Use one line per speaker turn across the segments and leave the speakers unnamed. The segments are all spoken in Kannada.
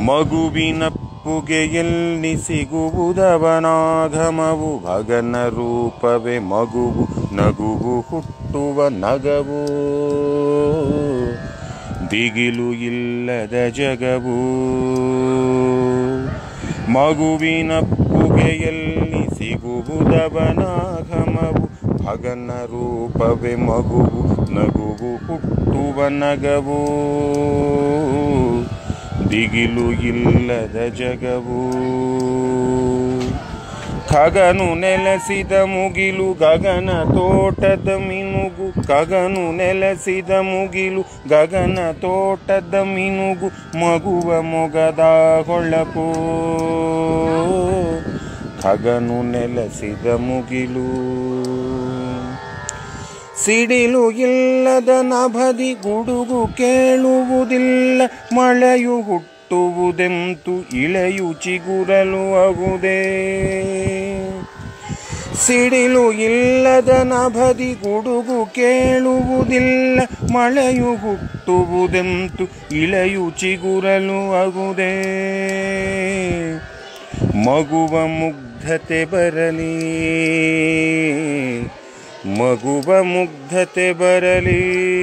ಮಗುವಿನಪ್ಪುಗೆಯಲ್ಲಿ ಸಿಗುವುದವನಾಗಮವು ಭಗನ ರೂಪವೇ ಮಗುವು ನಗುವು ಹುಟ್ಟುವ ನಗವು ದಿಗಿಲು ಇಲ್ಲದ ಜಗವು ಮಗುವಿನಪ್ಪುಗೆಯಲ್ಲಿ ಸಿಗುವುದವನಾಗಮವು ಭಗನ ರೂಪವೇ ಮಗುವು ನಗುವು ಹುಟ್ಟುವ ನಗವು ದಿಗಿಲು ಇಲ್ಲದ ಜಗವು ಖಗನು ನೆಲೆಸಿದ ಮುಗಿಲು ಗಗನ ತೋಟದ ಮಿನುಗು ಖಗನು ನೆಲೆಸಿದ ಮುಗಿಲು ಗಗನ ತೋಟದ ಮಿನುಗು ಮಗುವ ಮೊಗದ ಹೊಳಪು ಖಗನು ನೆಲೆಸಿದ ಮುಗಿಲು ಸಿಡಿಲು ಇಲ್ಲದ ನಭದಿ ಗುಡುಗು ಕೇಳುವುದಿಲ್ಲ ಮಳೆಯು ಹುಟ್ಟುವುದೆಂತು ಇಳೆಯು ಚಿಗುರಲು ಅಗುದೇ ಸಿಡಿಲು ಇಲ್ಲದ ನಭದಿ ಗುಡುಗು ಕೇಳುವುದಿಲ್ಲ ಮಳೆಯು ಹುಟ್ಟುವುದೆಂತು ಇಳೆಯು ಚಿಗುರಲು ಅಗುದೇ ಮಗುವ ಮುಗ್ಧತೆ ಬರಲಿ ಮಗುವ ಮುಗ್ಧತೆ ಬರಲಿ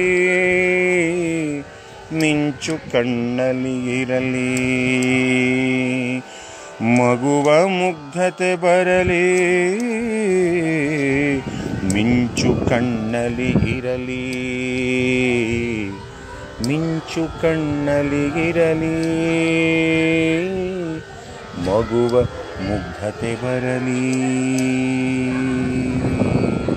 ಮಿಂಚು ಕಣ್ಣಲ್ಲಿ ಇರಲಿ ಮಗುವ ಮುಗ್ಧತೆ ಬರಲಿ ಮಿಂಚು ಕಣ್ಣಲ್ಲಿ ಇರಲಿ ಮಿಂಚು ಕಣ್ಣಲ್ಲಿ ಇರಲಿ ಮಗುವ ಮುಗ್ಧತೆ ಬರಲಿ